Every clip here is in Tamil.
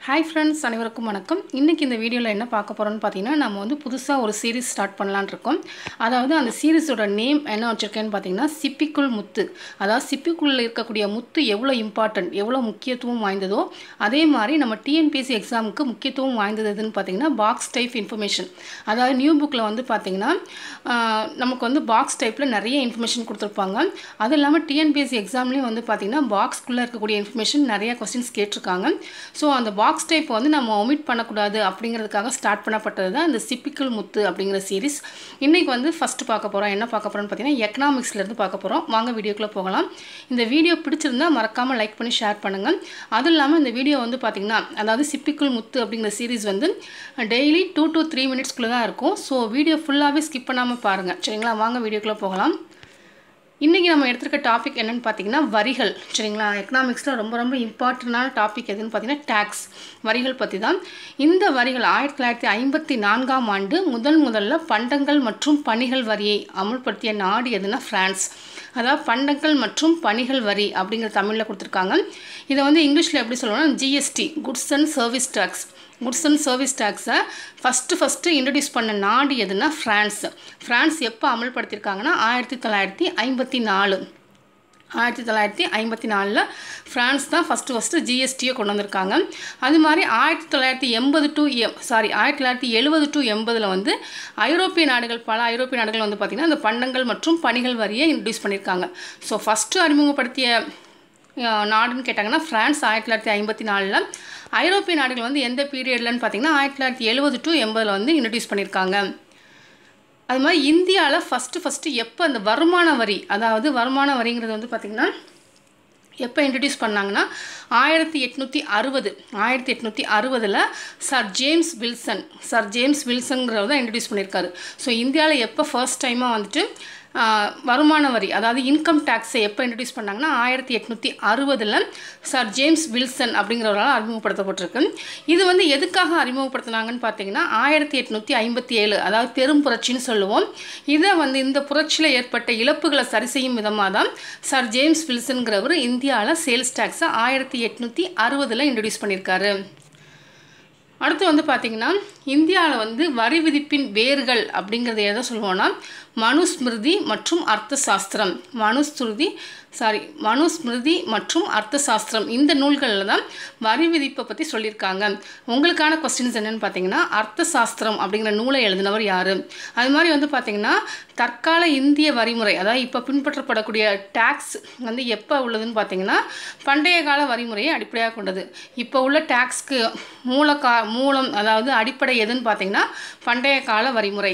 ஹாய் ஃப்ரெண்ட்ஸ் அனைவருக்கும் வணக்கம் இன்றைக்கி இந்த வீடியோவில் என்ன பார்க்க போகிறோம்னு பார்த்தீங்கன்னா நம்ம வந்து புதுசாக ஒரு சீரிஸ் ஸ்டார்ட் பண்ணலான்னு இருக்கோம் அதாவது அந்த சீரிஸோட நேம் என்ன வச்சுருக்கேன்னு பார்த்தீங்கன்னா சிப்பிக்குள் முத்து அதாவது சிப்பிக்குள்ள இருக்கக்கூடிய முத்து எவ்வளோ இம்பார்ட்டன்ட் எவ்வளோ முக்கியத்துவம் வாய்ந்ததோ அதே மாதிரி நம்ம டிஎன்பிஎஸ்சி எக்ஸாமுக்கு முக்கியத்துவம் வாய்ந்தது எதுன்னு பார்த்தீங்கன்னா பாக்ஸ் டைப் இன்ஃபர்மேஷன் அதாவது நியூ புக்கில் வந்து பார்த்தீங்கன்னா ஆஹ், நமக்கு வந்து பாக்ஸ் டைப்பில் நிறைய இன்ஃபர்மேஷன் கொடுத்துருப்பாங்க அது இல்லாமல் டிஎன்பிஎஸ்சி எக்ஸாம்லேயும் வந்து பார்த்தீங்கன்னா பாக்ஸ்க்குள்ளே இருக்கக்கூடிய இன்ஃபர்மேஷன் நிறைய கொஸ்டின்ஸ் கேட்டிருக்காங்க ஸோ அந்த பாக்ஸ் டைப் வந்து நம்ம ஒமிட் பண்ணக்கூடாது அப்படிங்கிறதுக்காக ஸ்டார்ட் பண்ணப்பட்டது தான் இந்த சிப்பிக்கல் முத்து அப்படிங்கிற சீரிஸ் இன்றைக்கி வந்து ஃபஸ்ட்டு பார்க்க போகிறோம் என்ன பார்க்க போகிறோம்னு பார்த்தீங்கன்னா எக்கனாமிக்ஸ்லேருந்து பார்க்க போகிறோம் வாங்க வீடியோக்குள்ளே போகலாம் இந்த வீடியோ பிடிச்சிருந்தா மறக்காமல் லைக் பண்ணி ஷேர் பண்ணுங்கள் அதுவும் இல்லாமல் இந்த வீடியோ வந்து பார்த்திங்கன்னா அதாவது சிப்பிக்குள் முத்து அப்படிங்கிற சீரிஸ் வந்து டெய்லி டூ to த்ரீ மினிட்ஸ்க்குள்ளே தான் இருக்கும் ஸோ வீடியோ ஃபுல்லாகவே ஸ்கிப் பண்ணாமல் பாருங்கள் சரிங்களா வாங்க வீடியோக்குள்ளே போகலாம் இன்றைக்கி நம்ம எடுத்திருக்க டாபிக் என்னென்னு பார்த்தீங்கன்னா வரிகள் சரிங்களா எக்கனாமிக்ஸில் ரொம்ப ரொம்ப இம்பார்ட்டண்டான டாபிக் எதுன்னு பார்த்தீங்கன்னா டேக்ஸ் வரிகள் பற்றி தான் இந்த வரிகள் ஆயிரத்தி தொள்ளாயிரத்தி ஐம்பத்தி நான்காம் ஆண்டு முதல் முதல்ல பண்டங்கள் மற்றும் பணிகள் வரியை அமுல்படுத்திய நாடு எதுனா ஃப்ரான்ஸ் அதாவது பண்டங்கள் மற்றும் பணிகள் வரி அப்படிங்கிற தமிழில் கொடுத்துருக்காங்க இதை வந்து இங்கிலீஷில் எப்படி சொல்லணும்னா GST goods and service tax goods and service டேக்ஸை ஃபஸ்ட்டு ஃபஸ்ட்டு இன்ட்ரடியூஸ் பண்ண நாடு எதுனா ஃப்ரான்ஸ் ஃப்ரான்ஸ் எப்போ அமல்படுத்தியிருக்காங்கன்னா ஆயிரத்தி தொள்ளாயிரத்தி ஐம்பத்தி நாலு ஆயிரத்தி தொள்ளாயிரத்தி ஐம்பத்தி நாலில் ஃப்ரான்ஸ் தான் ஃபஸ்ட்டு ஃபஸ்ட்டு ஜிஎஸ்டியை கொண்டு வந்திருக்காங்க அது மாதிரி ஆயிரத்தி தொள்ளாயிரத்தி எண்பது டு எம் சாரி ஆயிரத்தி தொள்ளாயிரத்தி எழுபது டு எண்பதில் வந்து ஐரோப்பிய நாடுகள் பல ஐரோப்பிய நாடுகள் வந்து பார்த்திங்கன்னா இந்த பண்டங்கள் மற்றும் பணிகள் வரியை இன்ட்ரடியூஸ் பண்ணியிருக்காங்க ஸோ ஃபஸ்ட்டு அறிமுகப்படுத்திய அஹ், நாடுன்னு கேட்டாங்கன்னா ஃப்ரான்ஸ் ஆயிரத்தி தொள்ளாயிரத்தி ஐம்பத்தி நாலில் ஐரோப்பிய நாடுகள் வந்து எந்த பீரியட்லன்னு பார்த்தீங்கன்னா ஆயிரத்தி தொள்ளாயிரத்தி எழுபது டு எண்பதில் வந்து இன்ட்ரடியூஸ் பண்ணியிருக்காங்க அது மாதிரி இந்தியாவில் ஃபஸ்ட்டு ஃபஸ்ட்டு எப்போ அந்த வருமான வரி அதாவது வருமான வரிங்கிறது வந்து பார்த்திங்கன்னா எப்போ இன்ட்ரடியூஸ் பண்ணாங்கன்னா ஆயிரத்தி எட்நூற்றி அறுபது ஆயிரத்தி எட்நூற்றி அறுபதில் sir James Wilson sir James வில்சன்கிறவர் தான் இன்ட்ரடியூஸ் பண்ணியிருக்காரு ஸோ இந்தியாவில் எப்போ ஃபர்ஸ்ட் டைமாக வந்துட்டு ஆஹ், வருமான வரி அதாவது இன்கம் டேக்ஸை எப்போ இன்ட்ரடியூஸ் பண்ணாங்கன்னா ஆயிரத்தி எட்நூற்றி அறுபதில் சர் ஜேம்ஸ் வில்சன் அப்படிங்கிறவரால் அறிமுகப்படுத்தப்பட்டிருக்கு இது வந்து எதுக்காக அறிமுகப்படுத்தினாங்கன்னு பார்த்தீங்கன்னா ஆயிரத்தி எட்நூற்றி ஐம்பத்தி ஏழு அதாவது பெரும் புரட்சின்னு சொல்லுவோம் இதை வந்து இந்த புரட்சியில் ஏற்பட்ட இழப்புகளை சரி செய்யும் விதமாக தான் சர் ஜேம்ஸ் வில்சன்கிறவர் இந்தியாவில் சேல்ஸ் டேக்ஸை ஆயிரத்தி எட்நூற்றி அறுபதில் இன்ட்ரடியூஸ் பண்ணியிருக்காரு அடுத்து வந்து பார்த்திங்கன்னா இந்தியாவில் வந்து வரி விதிப்பின் வேர்கள் அப்படிங்கிறத எதை சொல்லுவோம்னா மனுஸ்மிருதி மற்றும் அர்த்த சாஸ்திரம் மனுஸ்மிருதி சாரி மனுஸ்மிருதி மற்றும் அர்த்த சாஸ்திரம் இந்த நூல்களில் தான் வரி விதிப்பை பற்றி சொல்லியிருக்காங்க உங்களுக்கான கொஸ்டின்ஸ் என்னென்னு பார்த்தீங்கன்னா அர்த்த சாஸ்திரம் அப்படிங்கிற நூலை எழுதினவர் யார் அது மாதிரி வந்து பார்த்திங்கன்னா தற்கால இந்திய வரிமுறை அதாவது இப்போ பின்பற்றப்படக்கூடிய டேக்ஸ் வந்து எப்போ உள்ளதுன்னு பார்த்தீங்கன்னா பண்டைய கால வரிமுறையை அடிப்படையாக கொண்டது இப்போ உள்ள டேக்ஸ்க்கு மூல கா மூலம் அதாவது அடிப்படை எதுன்னு பார்த்தீங்கன்னா பண்டைய கால வரிமுறை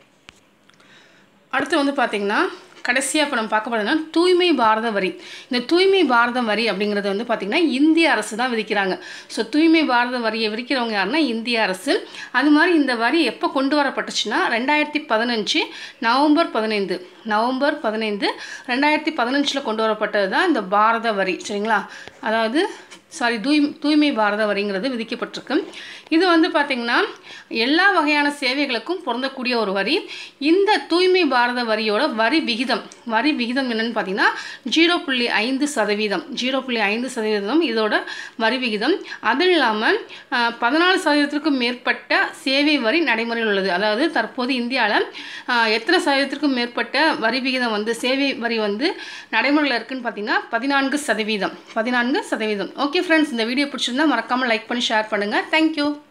அடுத்து வந்து பார்த்திங்கன்னா கடைசியாக இப்போ நம்ம பார்க்க போகிறதுனா தூய்மை பாரத வரி இந்த தூய்மை பாரத வரி அப்படிங்கிறது வந்து பார்த்திங்கன்னா இந்திய அரசு தான் விதிக்கிறாங்க ஸோ தூய்மை பாரத வரியை விதிக்கிறவங்க யாருன்னா இந்திய அரசு அது மாதிரி இந்த வரி எப்போ கொண்டு வரப்பட்டுச்சுன்னா ரெண்டாயிரத்தி பதினஞ்சு நவம்பர் பதினைந்து நவம்பர் பதினைந்து ரெண்டாயிரத்தி பதினஞ்சில் கொண்டு வரப்பட்டது தான் இந்த பாரத வரி சரிங்களா அதாவது சாரி தூய் தூய்மை பாரத வரிங்கிறது விதிக்கப்பட்டிருக்கு இது வந்து பார்த்திங்கன்னா எல்லா வகையான சேவைகளுக்கும் பொருந்தக்கூடிய ஒரு வரி இந்த தூய்மை பாரத வரியோட வரி விகிதம் வரி விகிதம் என்னன்னு பார்த்தீங்கன்னா ஜீரோ புள்ளி ஐந்து சதவீதம் ஜீரோ புள்ளி ஐந்து சதவீதம் இதோட வரி விகிதம் அது இல்லாமல் பதினாலு சதவீதத்திற்கும் மேற்பட்ட சேவை வரி நடைமுறையில் உள்ளது அதாவது தற்போது இந்தியாவில் எத்தனை சதவீதத்திற்கும் மேற்பட்ட வரி விகிதம் வந்து சேவை வரி வந்து நடைமுறையில் இருக்குன்னு பார்த்தீங்கன்னா பதினான்கு சதவீதம் பதினான்கு சதவீதம் ஓகே ஃப்ரெண்ட்ஸ் இந்த வீடியோ பிடிச்சிருந்தா மறக்காமல் லைக் பண்ணி ஷேர் பண்ணுங்கள் தேங்க்யூ